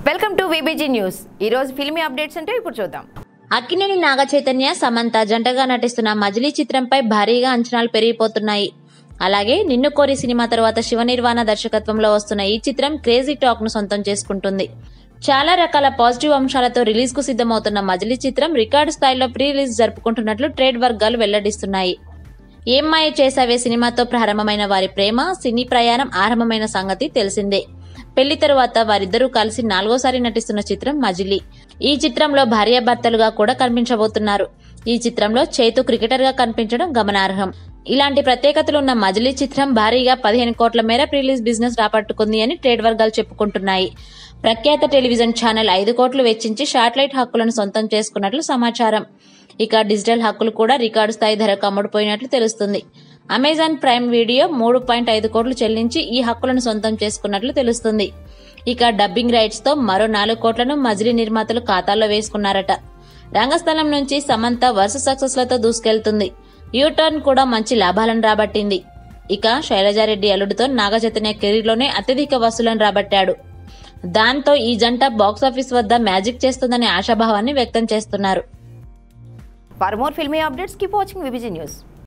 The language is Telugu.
వెల్కమ్ టు విబిజీ న్యూస్ ఈ రోజు ఫిల్మీ అప్డేట్స్ అంటే ఇప్పుడు చూద్దాం అక్కినేని నాగ చైతన్య సమంత జంటగా నటిస్తున్న మజిలీ చిత్రంపై భారీగా అంచనాలు పెరిగిపోతున్నాయి అలాగే నిన్ను కోరి సినిమా తర్వాత శివ నిర్వాణ దర్శకత్వంలో వస్తున్న ఈ చిత్రం క్రేజీ టాక్ ను సొంతం చేసుకుంటుంది చాలా రకాల పాజిటివ్ అంశాలతో రిలీజ్ కు సిద్ధమవుతున్న మజిలీ చిత్రం రికార్డు స్థాయిలో ప్రీ రిలీజ్ జరుపుకుంటున్నట్లు ట్రేడ్ వర్గాలు వెల్లడిస్తున్నాయి ఏం మాయ చేసావే సినిమాతో ప్రారంభమైన వారి ప్రేమ సినీ ప్రయాణం ఆరంభమైన సంగతి తెలిసిందే పెళ్లి తరువాత వారిద్దరూ కలిసి నాలుగోసారి నటిస్తున్న చిత్రం మజిలీ ఈ చిత్రంలో భార్యాభర్తలుగా కూడా కనిపించబోతున్నారు ఈ చిత్రంలో చేతు క్రికెటర్ గా కనిపించడం గమనార్హం ఇలాంటి ప్రత్యేకతలు ఉన్న మజిలీ చిత్రం భారీగా పదిహేను కోట్ల మేర రిలీజ్ బిజినెస్ రాబట్టుకుంది అని ట్రేడ్ వర్గాలు చెప్పుకుంటున్నాయి ప్రఖ్యాత టెలివిజన్ ఛానల్ ఐదు కోట్లు వెచ్చించి శాటిలైట్ హక్కులను సొంతం చేసుకున్నట్లు సమాచారం ఇక డిజిటల్ హక్కులు కూడా రికార్డు స్థాయి ధరకు అమ్ముడుపోయినట్లు తెలుస్తుంది అమెజాన్ ప్రైమ్ వీడియో మూడు పాయింట్ ఐదు కోట్లు చెల్లించి ఈ హక్కులను సొంతం చేసుకున్నట్లు తెలుస్తుంది ఇక డబ్బింగ్ రైట్స్ తో మరో నాలుగు కోట్లను మజిలీ నిర్మాతలు ఖాతాల్లో వేసుకున్నారట రంగస్థలం నుంచి సమంత వరుస సక్సెస్ లతో దూసుకెళ్తుంది యూటర్న్ కూడా మంచి లాభాలను రాబట్టింది ఇక శైలజారెడ్డి అల్లుడితో నాగచైతన్య కెరీర్లోనే అత్యధిక వసూలను రాబట్టాడు దాంతో ఈ జంట బాక్సాఫీస్ వద్ద మ్యాజిక్ చేస్తుందనే ఆశాభావాన్ని వ్యక్తం చేస్తున్నారు for more filmy updates keep watching VBG news